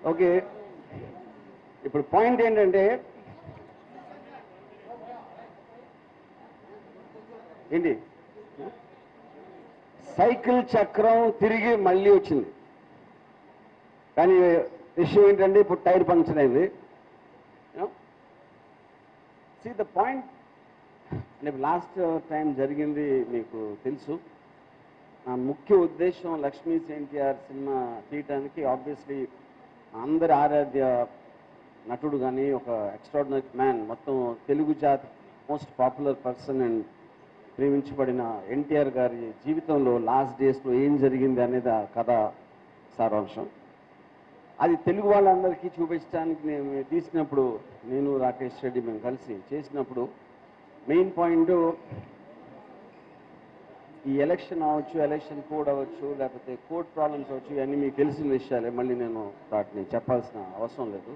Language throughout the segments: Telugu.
ఓకే ఇప్పుడు పాయింట్ ఏంటంటే ఏంటి సైకిల్ చక్రం తిరిగి మళ్ళీ వచ్చింది కానీ విషయం ఏంటంటే ఇప్పుడు టైర్ పంక్చర్ అయింది సి ద పాయింట్ అంటే లాస్ట్ టైం జరిగింది మీకు తెలుసు నా ముఖ్య ఉద్దేశం లక్ష్మీ ఎన్టీఆర్ సినిమా తీయటానికి ఆబ్వియస్లీ అందరి ఆరాధ్య నటుడు కానీ ఒక ఎక్స్ట్రాడినరీ మ్యాన్ మొత్తం తెలుగు జాతి మోస్ట్ పాపులర్ పర్సన్ అండ్ ప్రేమించబడిన ఎన్టీఆర్ గారి జీవితంలో లాస్ట్ డేస్లో ఏం జరిగింది అనేది ఆ కథ సారాంశం అది తెలుగు వాళ్ళందరికీ చూపించడానికి నేను తీసినప్పుడు నేను రాకేష్ రెడ్డి మేము కలిసి చేసినప్పుడు మెయిన్ పాయింట్ ఈ ఎలక్షన్ అవ్వచ్చు ఎలక్షన్ కోడ్ అవ్వచ్చు లేకపోతే కోర్ట్ ప్రాబ్లమ్స్ అవ్వచ్చు ఇవన్నీ మీకు తెలిసిన విషయాలే మళ్ళీ నేను వాటిని చెప్పాల్సిన అవసరం లేదు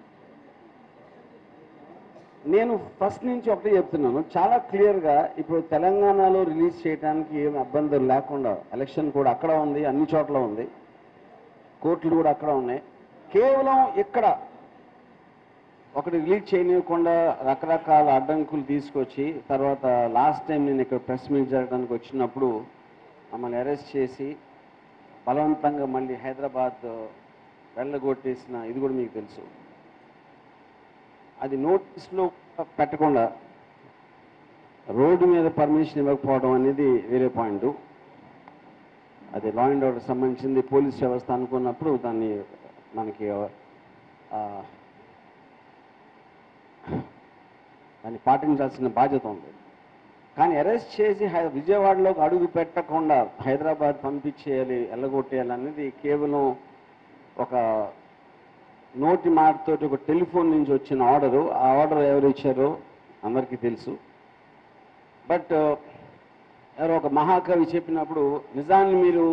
నేను ఫస్ట్ నుంచి ఒకటే చెప్తున్నాను చాలా క్లియర్గా ఇప్పుడు తెలంగాణలో రిలీజ్ చేయడానికి ఏం ఇబ్బందులు లేకుండా ఎలక్షన్ కూడా అక్కడ ఉంది అన్ని చోట్ల ఉంది కోర్టులు కూడా అక్కడ ఉన్నాయి కేవలం ఇక్కడ ఒకటి రిలీజ్ చేయనివ్వకుండా రకరకాల అడ్డంకులు తీసుకొచ్చి తర్వాత లాస్ట్ టైం నేను ఇక్కడ ప్రెస్ మీట్ జరగడానికి వచ్చినప్పుడు మమ్మల్ని అరెస్ట్ చేసి బలవంతంగా మళ్ళీ హైదరాబాద్ వెళ్ళగొట్టేసిన ఇది కూడా మీకు తెలుసు అది నోటీస్లో పెట్టకుండా రోడ్డు మీద పర్మిషన్ ఇవ్వకపోవడం అనేది వేరే పాయింట్ అది లా అండ్ ఆర్డర్ సంబంధించింది పోలీస్ వ్యవస్థ అనుకున్నప్పుడు దాన్ని మనకి ఆ, దాన్ని పాటించాల్సిన బాధ్యత ఉంది కానీ అరెస్ట్ చేసి హై- విజయవాడలోకి అడుగు పెట్టకుండా హైదరాబాద్ పంపించేయాలి ఎల్లగొట్టేయాలి అనేది కేవలం ఒక నోటి మాటతోటి ఒక టెలిఫోన్ నుంచి వచ్చిన ఆర్డరు ఆ ఆర్డర్ ఎవరు ఇచ్చారో అందరికీ తెలుసు బట్ ఎవరో ఒక మహాకవి చెప్పినప్పుడు నిజాన్ని మీరు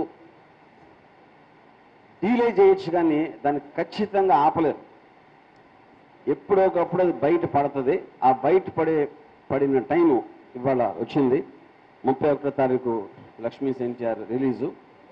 డీలే చేయొచ్చు కానీ దాన్ని ఖచ్చితంగా ఆపలేరు ఎప్పుడో ఒకప్పుడు అది బయట పడుతుంది ఆ బయట పడే పడిన టైము ఇవాళ వచ్చింది ముప్పై ఒకటో తారీఖు లక్ష్మీ ఎన్టీఆర్ రిలీజు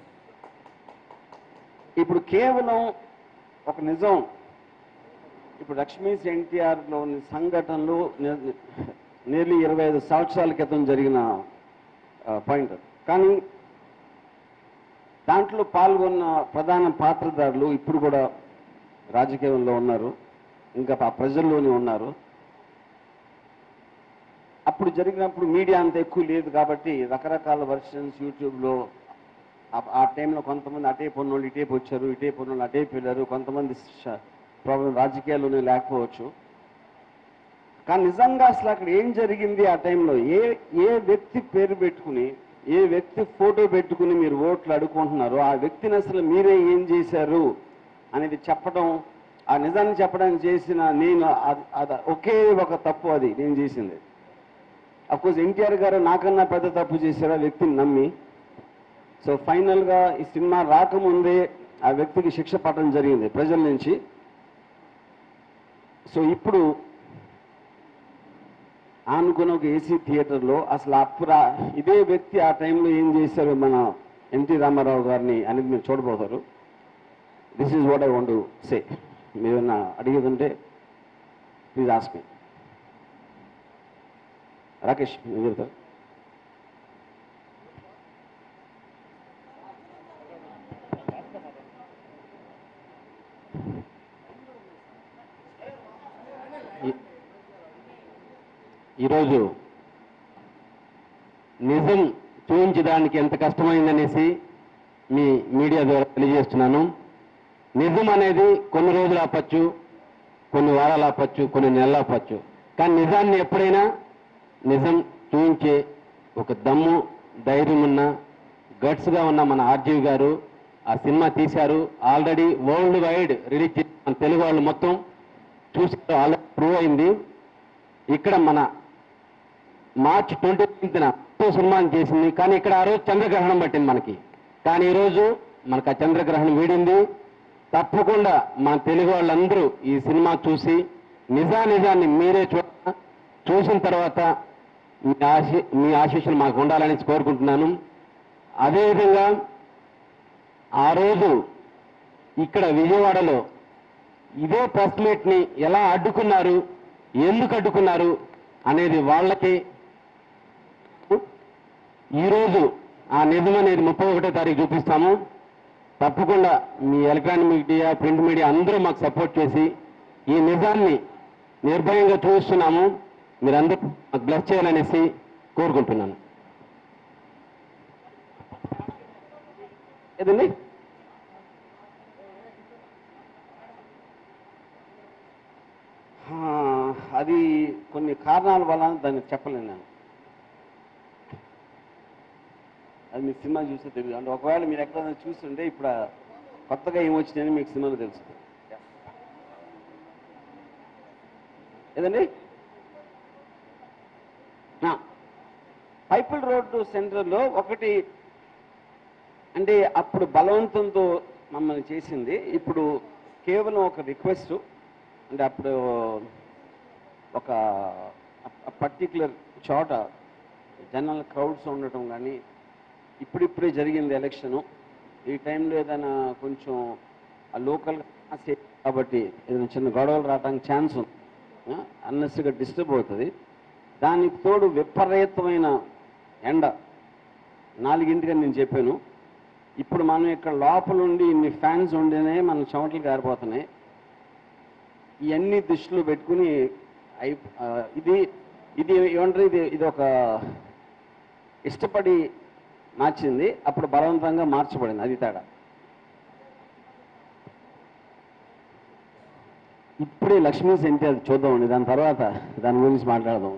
ఇప్పుడు కేవలం ఒక నిజం ఇప్పుడు లక్ష్మీ ఎన్టీఆర్లోని సంఘటనలు నియర్లీ ఇరవై ఐదు సంవత్సరాల క్రితం జరిగిన పాయింట్ కానీ దాంట్లో పాల్గొన్న ప్రధాన పాత్రధారులు ఇప్పుడు కూడా రాజకీయంలో ఉన్నారు ఇంకా ఆ ప్రజల్లోనే ఉన్నారు అప్పుడు జరిగినప్పుడు మీడియా అంత ఎక్కువ లేదు కాబట్టి రకరకాల వర్షన్స్ యూట్యూబ్లో ఆ- ఆ టైంలో కొంతమంది అటేపు ఉన్నోళ్ళు ఇటేపు వచ్చారు ఇటేపు ఉన్నోళ్ళు అటేపు వెళ్ళారు కొంతమంది ప్రాబ్లం రాజకీయాల్లోనే లేకపోవచ్చు కానీ నిజంగా అసలు అక్కడ ఏం జరిగింది ఆ టైంలో ఏ ఏ వ్యక్తి పేరు పెట్టుకుని ఏ వ్యక్తి ఫోటో పెట్టుకుని మీరు ఓట్లు అడుగుకుంటున్నారో ఆ వ్యక్తిని అసలు మీరే ఏం చేశారు అనేది చెప్పడం ఆ నిజాన్ని చెప్పడానికి చేసిన నేను అది- అది ఒకే ఒక తప్పు అది నేను చేసింది అఫ్కోర్స్ ఎన్టీఆర్ గారు నాకన్నా పెద్ద తప్పు చేశారు ఆ వ్యక్తిని నమ్మి సో ఫైనల్గా ఈ సినిమా రాకముందే ఆ వ్యక్తికి శిక్ష పడడం జరిగింది ప్రజల నుంచి సో ఇప్పుడు ఆనుకున్న ఒక ఏసీ థియేటర్లో అసలు అప్పురా ఇదే వ్యక్తి ఆ టైంలో ఏం చేశారు మన ఎన్టీ రామారావు గారిని అనేది మీరు చూడబోతారు this is what I want say మీరు ఏమన్నా అడిగేది ఉంటే ప్లీజ్ ఆస్క్ మీ రాకేష్ ఏం చెప్తారు ఈ- ఈరోజు నిజం చూపించడానికి ఎంత కష్టమైందనేసి మీ మీడియా ద్వారా తెలియజేస్తున్నాను నిజం అనేది కొన్ని రోజులు ఆపచ్చు కొన్ని వారాలు ఆపచ్చు కొన్ని నెలలు ఆపచ్చు కానీ నిజాన్ని ఎప్పుడైనా నిజం చూపించే ఒక దమ్ము ధైర్యం ఉన్న గట్స్గా ఉన్న మన ఆర్జీవి గారు ఆ సినిమా తీశారు ఆల్రెడీ వరల్డ్ వైడ్ రిలీజ్ చేసిన మన తెలుగు వాళ్ళు మొత్తం చూసి ఆల్రెడీ ప్రూవ్ అయింది ఇక్కడ మన మార్చ్ ట్వంటీ నైన్త్న సినిమాని చేసింది కానీ ఇక్కడ ఆ రోజు చంద్రగ్రహణం పట్టింది మనకి కానీ ఈరోజు మనకు ఆ చంద్రగ్రహణం వీడింది తప్పకుండా మన తెలుగు వాళ్ళందరూ ఈ సినిమా చూసి నిజా నిజాన్ని మీరే చూడ చూసిన తర్వాత మీ ఆశీ మీ ఆశీస్సులు మాకు ఉండాలని కోరుకుంటున్నాను అదేవిధంగా ఆ రోజు ఇక్కడ విజయవాడలో ఇదే ప్రెస్ మీట్ని ఎలా అడ్డుకున్నారు ఎందుకు అడ్డుకున్నారు అనేది వాళ్ళకి ఈరోజు ఆ నిజం అనేది ముప్పై ఒకటో తారీఖు చూపిస్తాము తప్పకుండా మీ ఎలక్ట్రానిక్ మీడియా ప్రింట్ మీడియా అందరూ మాకు సపోర్ట్ చేసి ఈ నిజాన్ని నిర్భయంగా చూస్తున్నాము మీరందరూ మాకు బ్లెస్ చేయాలనేసి కోరుకుంటున్నాను ఏదండి ఆ, అది కొన్ని కారణాల వలన దాన్ని చెప్పలేను నేను అది మీ సినిమా చూస్తే తెలియదు అంటే ఒకవేళ మీరు ఎక్కడైనా చూస్తుంటే ఇప్పుడు ఆ కొత్తగా ఏం వచ్చినాయని మీకు సినిమాలో తెలుస్తుంది ఏదండి ఆ, పైపుల్ రోడ్డు సెంటర్లో ఒకటి అంటే అప్పుడు బలవంతంతో మమ్మల్ని చేసింది ఇప్పుడు కేవలం ఒక రిక్వెస్ట్ అంటే అప్పుడు ఒక పర్టికులర్ చోట జనరల్ క్రౌడ్స్ ఉండటం కానీ ఇప్పుడిప్పుడే జరిగింది ఎలక్షను ఈ టైంలో ఏదైనా కొంచెం ఆ లోకల్ కాబట్టి ఏదైనా చిన్న గొడవలు రావడానికి ఛాన్స్ ఉంది అన్నెస్గా డిస్టర్బ్ అవుతుంది దానికి తోడు విపరీతమైన ఎండ నాలుగింటికని నేను చెప్పాను ఇప్పుడు మనం ఇక్కడ లోపల ఉండి ఇన్ని ఫ్యాన్స్ ఉంటేనే మన చెమటలు కారిపోతున్నాయి ఇవన్నీ దృష్టిలో పెట్టుకుని అయి ఆ, ఇది ఇది ఏమంటారు ఇది ఇది ఒక ఇష్టపడి మార్చింది అప్పుడు బలవంతంగా మార్చబడింది అది తేడా ఇప్పుడే లక్ష్మీ సెంటి అది చూద్దామండి దాని తర్వాత దాని గురించి మాట్లాడదాం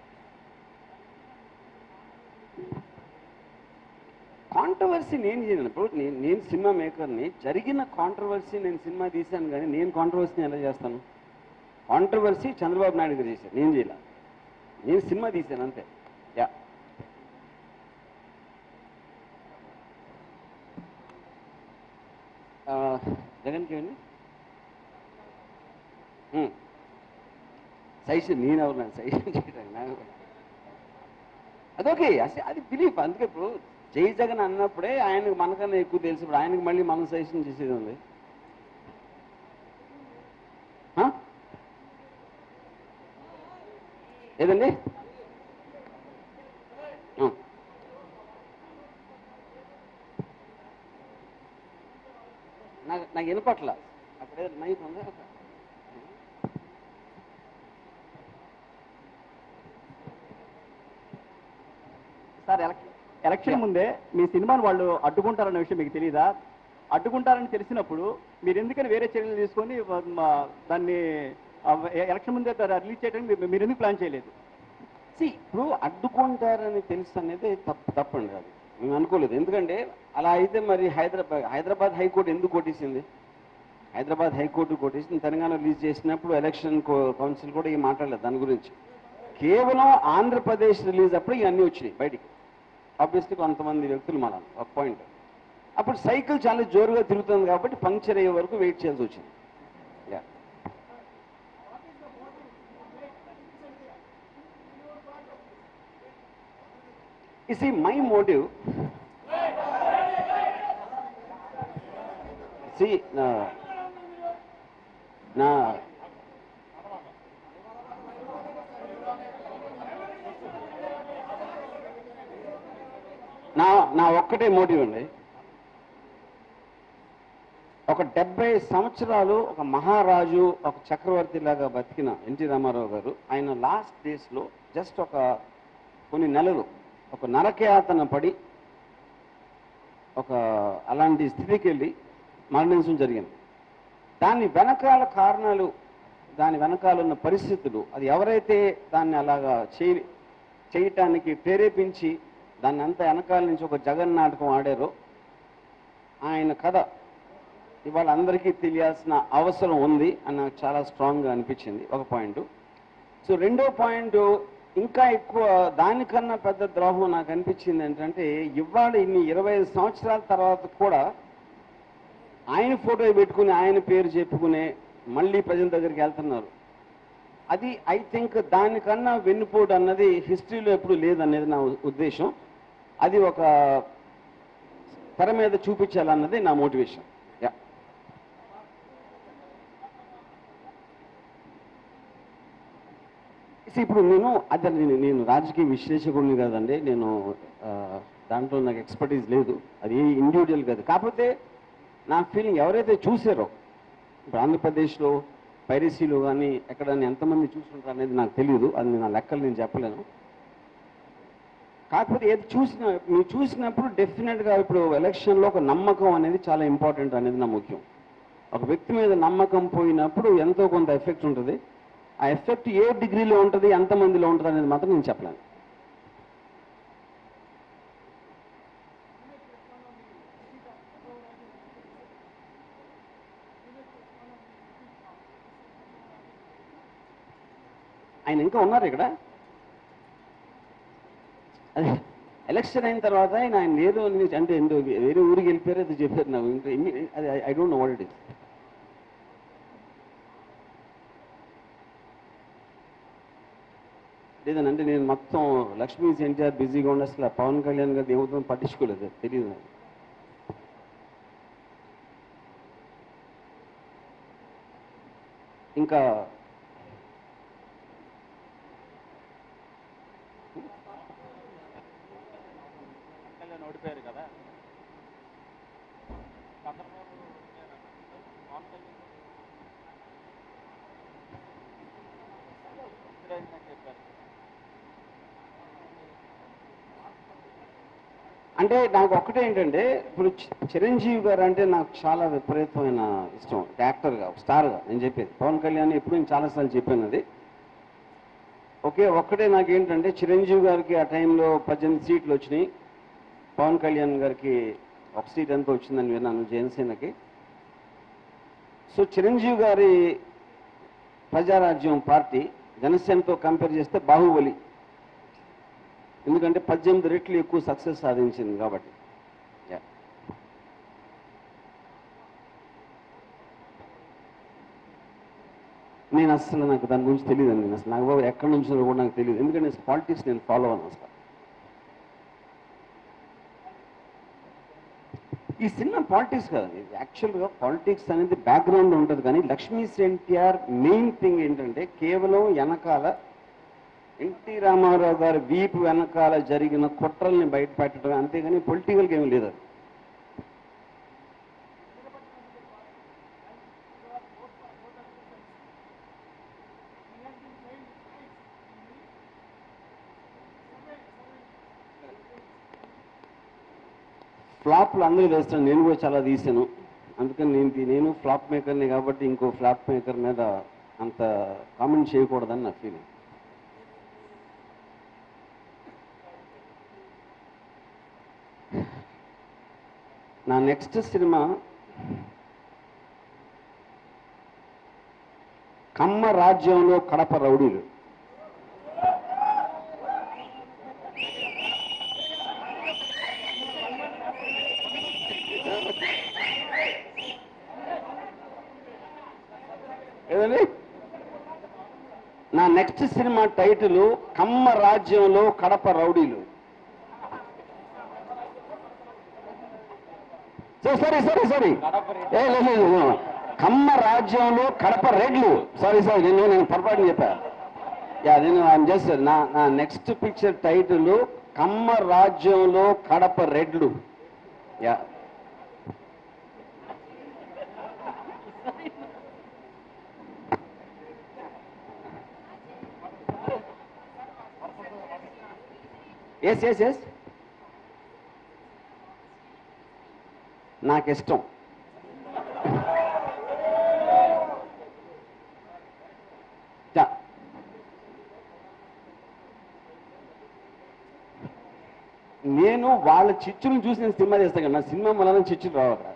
కాంట్రవర్సీ నేను చేయను ఇప్పుడు నేను నేను సినిమా మేకర్ని జరిగిన కాంట్రవర్సీ నేను సినిమా తీశాను కానీ నేను కాంట్రవర్సీని ఎలా చేస్తాను కాంట్రవర్సీ చంద్రబాబు నాయుడు గారు చేశాను నేను చేయాల నేను సినిమా తీశాను అంతే యా ఆ, జగన్కి ఏమండి సైషన్ నేను ఎవరు నాకు సైషన్ చేయడానికి నాకు అదొకే అసలు అది బిలీఫ్ అందుకే ఇప్పుడు జై జగన్ అన్నప్పుడే ఆయనకు మనకన్నా ఎక్కువ తెలిసి ఇప్పుడు ఆయనకు మళ్ళీ మనం సజెషన్ చేసేది ఉంది ఆ? ఏదండి ఆ. నాకు నాకు వినపట్ల అక్కడ ఏదో మైక్ ఉందా సార్ ఎలక్- ఎలక్షన్ ముందే మీ సినిమాను వాళ్ళు అడ్డుకుంటారన్న విషయం మీకు తెలియదా అడ్డుకుంటారని తెలిసినప్పుడు మీరు ఎందుకని వేరే చర్యలు తీసుకొని వ- మా- దాన్ని ఆ, ఎ- ఎలక్షన్ ముందే రిలీజ్ చేయడానికి మీరు- మీరు ఎందుకు ప్లాన్ చేయలేదు సి ఇప్పుడు అడ్డుకుంటారని తెలుసు అనేది తప్పు తప్పండి అది మేము అనుకోలేదు ఎందుకంటే అలా అయితే మరి హైదరాబాద్ హైదరాబాద్ హైకోర్టు ఎందుకు కొట్టేసింది హైదరాబాద్ హైకోర్టు కొట్టేసింది తెలంగాణ రిలీజ్ చేసినప్పుడు ఎలక్షన్ కో- కౌన్సిల్ కూడా ఏం మాట్లాడలేదు దాని గురించి కేవలం ఆంధ్రప్రదేశ్ రిలీజ్ అప్పుడు ఇవన్నీ వచ్చినాయి బయటికి ఆబ్వియస్లీ కొంతమంది వ్యక్తులు మన ఒక పాయింట్ అప్పుడు సైకిల్ చాలా జోరుగా తిరుగుతుంది కాబట్టి పంక్చర్ అయ్యే వరకు వెయిట్ చేయాల్సి వచ్చింది Yeah. You see, my motive. See, na, na, నా నా ఒక్కటే మోటివ్ అండి ఒక డెబ్బై సంవత్సరాలు ఒక మహారాజు ఒక చక్రవర్తి లాగా బతికిన ఎన్టీ రామారావు గారు ఆయన లాస్ట్ డేస్లో జస్ట్ ఒక కొన్ని నెలలు ఒక నరకయాతన పడి ఒక అలాంటి స్థితికి వెళ్ళి మరణించడం జరిగింది దాని వెనకాల కారణాలు దాని వెనకాల ఉన్న పరిస్థితులు అది ఎవరైతే దాన్ని అలాగా చేయ చేయటానికి ప్రేరేపించి దాన్ని అంతా వెనకాల నుంచి ఒక జగన్ నాటకం ఆడారో ఆయన కథ ఇవాళ అందరికీ తెలియాల్సిన అవసరం ఉంది అని నాకు చాలా స్ట్రాంగ్గా అనిపించింది ఒక పాయింట్ సో రెండో పాయింట్ ఇంకా ఎక్కువ దానికన్నా పెద్ద ద్రోహం నాకు అనిపించింది ఏంటంటే ఇవాళ ఇన్ని ఇరవై ఐదు సంవత్సరాల తర్వాత కూడా ఆయన ఫోటో పెట్టుకుని ఆయన పేరు చెప్పుకునే మళ్ళీ ప్రజల దగ్గరికి వెళ్తున్నారు అది ఐ థింక్ దానికన్నా వెన్నుపోటు అన్నది హిస్టరీలో ఎప్పుడు లేదనేది నా ఉద్దేశం అది ఒక తెర మీద చూపించాలన్నది నా మోటివేషన్ యా See, ఇప్పుడు నేను అదే నేను నేను రాజకీయ విశ్లేషకుడిని కాదండి నేను ఆ, దాంట్లో నాకు ఎక్స్పర్టీస్ లేదు అది ఇండివిజువల్ కాదు కాకపోతే నా ఫీలింగ్ ఎవరైతే చూసారో ఇప్పుడు ఆంధ్రప్రదేశ్లో పైరసీలో కానీ ఎక్కడ ఎంతమంది చూసుకుంటారు అనేది నాకు తెలియదు అది నా లెక్కలు నేను చెప్పలేను కాకపోతే ఏది చూసిన మీరు చూసినప్పుడు డెఫినెట్గా ఇప్పుడు ఎలక్షన్లో ఒక నమ్మకం అనేది చాలా ఇంపార్టెంట్ అనేది నా ముఖ్యం ఒక వ్యక్తి మీద నమ్మకం పోయినప్పుడు ఎంతో కొంత ఎఫెక్ట్ ఉంటుంది ఆ ఎఫెక్ట్ ఏ డిగ్రీలో ఉంటుంది ఎంతమందిలో ఉంటుంది అనేది మాత్రం నేను చెప్పలేను ఆయన ఇంకా ఉన్నారు ఇక్కడ అదే ఎలక్షన్ అయిన తర్వాత ఆయన ఆయన లేరు అని అంటే ఏంటో వేరే ఊరికి వెళ్ళిపోయారు అది చెప్పారు నాకు ఇంకా ఇన్ని- అది I don't know what it is లేదని అంటే నేను మొత్తం లక్ష్మీ ఎన్టీఆర్ బిజీగా ఉండి అసలు ఆ పవన్ కళ్యాణ్ గారు ఏమవుతుందో పట్టించుకోలేదు తెలియదు నాకు ఇంకా ఓడిపోయారు కదా అంటే నాకు ఒక్కటే ఏంటంటే ఇప్పుడు చి- చిరంజీవి గారు అంటే నాకు చాలా విపరీతమైన ఇష్టం యాక్టర్గా స్టార్గా నేను చెప్పేది పవన్ కళ్యాణ్ ఎప్పుడు నేను చాలాసార్లు చెప్పాను అది ఒకే ఒక్కటే నాకేంటంటే చిరంజీవి గారికి ఆ టైంలో పద్దెనిమిది సీట్లు వచ్చినాయి పవన్ కళ్యాణ్ గారికి ఒక సీట్ ఎంత వచ్చిందని విన్నాను జనసేనకి సో చిరంజీవి గారి ప్రజారాజ్యం పార్టీ జనసేనతో కంపేర్ చేస్తే బాహుబలి ఎందుకంటే పద్దెనిమిది రెట్లు ఎక్కువ సక్సెస్ సాధించింది కాబట్టి Yeah. నేను అసలు నాకు దాని గురించి తెలియదు నేను అసలు నాకు బాబు ఎక్కడి నుంచి కూడా నాకు తెలియదు ఎందుకంటే పాలిటిక్స్ నేను ఫాలో అవ్వను అసలు ఈ సినిమా పాలిటిక్స్ కాదండి ఇది యాక్చువల్గా పాలిటిక్స్ అనేది బ్యాక్గ్రౌండ్ ఉంటుంది కానీ లక్ష్మీ ఎన్టీఆర్ మెయిన్ థింగ్ ఏంటంటే కేవలం వెనకాల ఎన్టీ రామారావు గారి వీపు వెనకాల జరిగిన కుట్రల్ని బయట పెట్టడం అంతేగాని పొలిటికల్గా ఏమీ లేదు అది. ఫ్లాప్లు అందరూ వేస్తాను నేను కూడా చాలా తీసాను అందుకని నేను తీ- నేను ఫ్లాప్ మేకర్ని కాబట్టి ఇంకో ఫ్లాప్ మేకర్ మీద అంత కామెంట్ చేయకూడదని నా ఫీలింగ్ నా నెక్స్ట్ సినిమా కమ్మ రాజ్యంలో కడప రౌడీలు ఏదండి నా నెక్స్ట్ సినిమా టైటిల్ కమ్మ రాజ్యంలో కడప రౌడీలు సారీ సారీ సారీ ఏ లేదు లేదు, లేదు. కమ్మ రాజ్యంలో కడప రెడ్లు సారీ సారీ నేను నేను పొరపాటు చెప్పా యా నేను ఐఎమ్ జస్ట్ నా నా నెక్స్ట్ పిక్చర్ టైటిల్ కమ్మ రాజ్యంలో కడప రెడ్లు యా ఎస్ ఎస్ ఎస్ నాకు ఇష్టం యా. నేను వాళ్ళ చిచ్చులను చూసి నేను సినిమా చేస్తాను కదా నా సినిమా వలన చిచ్చులు రావు అక్కడ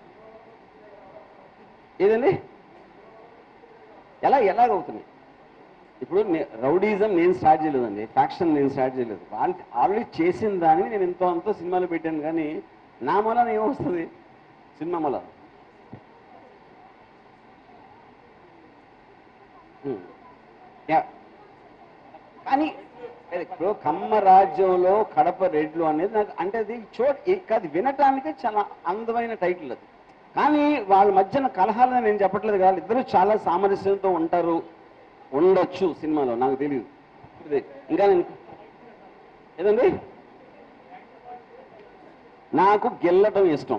ఏదండి ఎలా ఎలాగవుతున్నాయి ఇప్పుడు నే- రౌడీజం నేను స్టార్ట్ చేయలేదండి ఫ్యాక్షన్ నేను స్టార్ట్ చేయలేదు వాళ్ళు ఆల్రెడీ చేసిన దాన్ని నేను ఎంతో అంతో సినిమాలో పెట్టాను కానీ నా మూలన ఏమొస్తుంది సినిమా మూలన హ్మ్. యా. కానీ ఇప్పుడు కమ్మ రాజ్యంలో కడప రెడ్లు అనేది నాకు అంటే అది చో అది వినటానికి చాలా అందమైన టైటిల్ అది కానీ వాళ్ళ మధ్యన కలహాలని నేను చెప్పట్లేదు కదా ఇద్దరు చాలా సామరస్యంతో ఉంటారు ఉండొచ్చు సినిమాలో నాకు తెలియదు ఇది ఇంకా నేను ఏదండి నాకు గెల్లటం ఇష్టం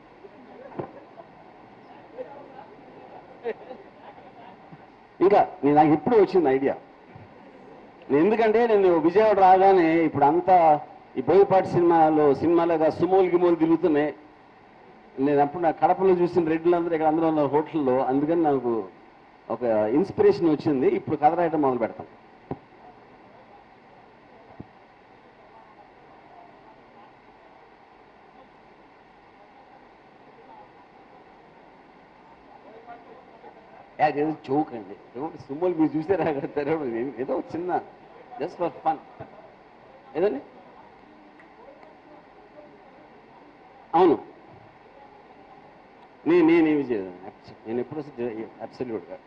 ఇంకా నేను నాకు ఇప్పుడు వచ్చింది ఐడియా నేను ఎందుకంటే నేను విజయవాడ రాగానే ఇప్పుడు అంతా ఈ బోయపాటి సినిమాలో సినిమాలుగా సుమోలు గిమోలు తిరుగుతున్నాయి నేను అప్పుడు నా కడపలో చూసిన రెడ్లందరూ ఇక్కడ అందరూ ఉన్న హోటల్లో అందుకని నాకు ఒక ఇన్స్పిరేషన్ వచ్చింది ఇప్పుడు కథ రాయటం మొదలు పెడతాను ఏదో జోక్ అండి జోక్ సుమోలు మీరు చూసారా కదా ఏదో చిన్న జస్ట్ ఫర్ ఫన్ ఏదండి అవును నేను నేను ఏమి చేయను నేను ఎప్పుడు అబ్సల్యూట్గా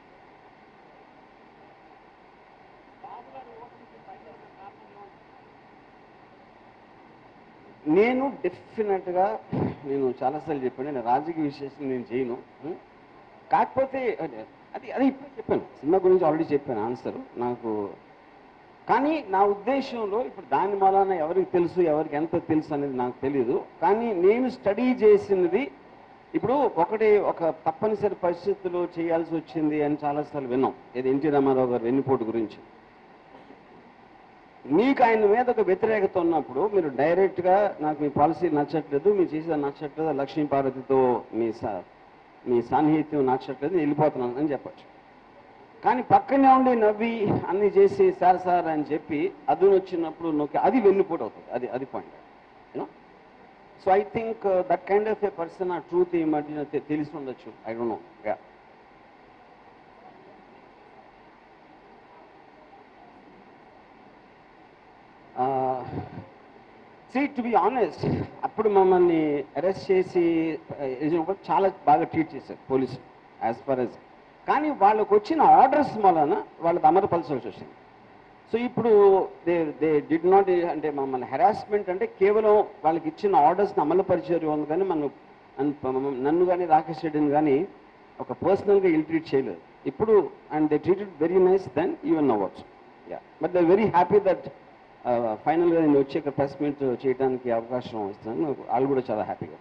నేను డెఫినెట్గా నేను చాలాసార్లు చెప్పాను నేను రాజకీయ విశేషం నేను చేయను ఉం? కాకపోతే అదే- అది అది ఇప్పుడు చెప్పాను సినిమా గురించి ఆల్రెడీ చెప్పాను ఆన్సర్ నాకు కానీ నా ఉద్దేశంలో ఇప్పుడు దాని మూలాన ఎవరికి తెలుసు ఎవరికి ఎంత తెలుసు అనేది నాకు తెలియదు కానీ నేను స్టడీ చేసినది ఇప్పుడు ఒకటి ఒక తప్పనిసరి పరిస్థితుల్లో చేయాల్సి వచ్చింది అని చాలాసార్లు విన్నాం ఇది ఎన్టీ రామారావు గారు వెన్నుపోటు గురించి మీకు ఆయన మీద ఒక వ్యతిరేకత ఉన్నప్పుడు మీరు డైరెక్ట్గా నాకు మీ పాలసీ నచ్చట్లేదు మీరు చేసేది నచ్చట్లేదు లక్ష్మీ పార్వతితో మీ సా మీ సాన్నిహిత్యం నచ్చట్లేదు నేను వెళ్ళిపోతున్నాను అని చెప్పచ్చు కానీ పక్కనే ఉండి నవ్వి అన్ని చేసి సార్ సార్ అని చెప్పి అదును వచ్చినప్పుడు నొక్కి అది వెన్నుపోటు అవుతుంది అది అది point you know so I think that kind of a person ఆ ట్రూత్ ఈ మధ్యన తె- తెలిసి ఉండొచ్చు I don't know ya see to be honest అప్పుడు మమ్మల్ని అరెస్ట్ చేసి ఆ, వేసినప్పుడు చాలా బాగా ట్రీట్ చేశారు పోలీసు యాజ్ ఫర్ యాజ్ కానీ వాళ్ళకు వచ్చిన ఆర్డర్స్ వలన వాళ్ళది అమలుపరచాల్సి వచ్చింది సో ఇప్పుడు దే దే డిడ్ నాట్ అంటే మమ్మల్ని హెరాస్మెంట్ అంటే కేవలం వాళ్ళకి ఇచ్చిన ఆర్డర్స్ని అమలుపరిచారు అని కానీ మనం నన్ను- నన్ను కానీ రాకేష్ రెడ్డిని కానీ ఒక పర్సనల్గా ఇల్ ట్రీట్ చేయలేదు ఇప్పుడు and they treated very nice then even అవ్వచ్చు ya but they very happy that ఫైనల్గా నేను వచ్చి ఇక్కడ ప్రెస్ మీట్ చేయడానికి అవకాశం ఇస్తున్నాను నాకు వాళ్ళు కూడా చాలా హ్యాపీగా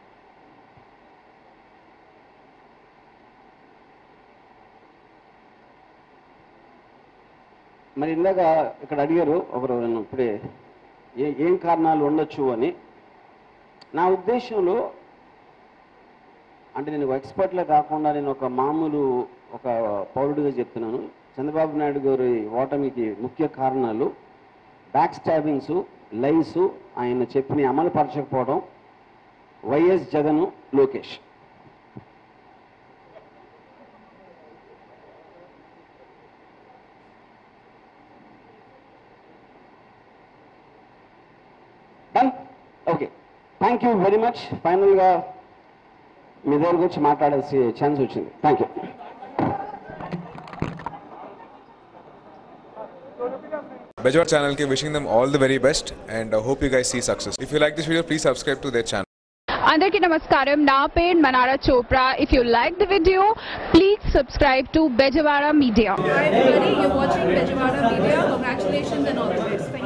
మరి ఇందాక ఇక్కడ అడిగారు ఒకరు నన్ను ఇప్పుడే ఏ ఏం కారణాలు ఉండొచ్చు అని నా ఉద్దేశంలో అంటే నేను ఎక్స్పర్ట్లా కాకుండా నేను ఒక మామూలు ఒక పౌరుడిగా చెప్తున్నాను చంద్రబాబు నాయుడు గారి ఓటమికి ముఖ్య కారణాలు బ్యాక్ స్టాబింగ్స్ లైన్స్ ఆయన చెప్పిన అమలు పరచకపోవడం YS Jagan Lokesh done okay thank you very much ఫైనల్గా మీ దగ్గరకు వచ్చి మాట్లాడాల్సి ఛాన్స్ వచ్చింది thank you Bejwar channel ke wishing them all the very best and uh, hope you guys see success. If you like this video, please subscribe to their channel. అందరికీ నమస్కారం నా పేరు Manara Chopra if you like the video please subscribe to Bezawada media Hi everybody, you're watching Bejawada Media. Congratulations and all the best. Thank you.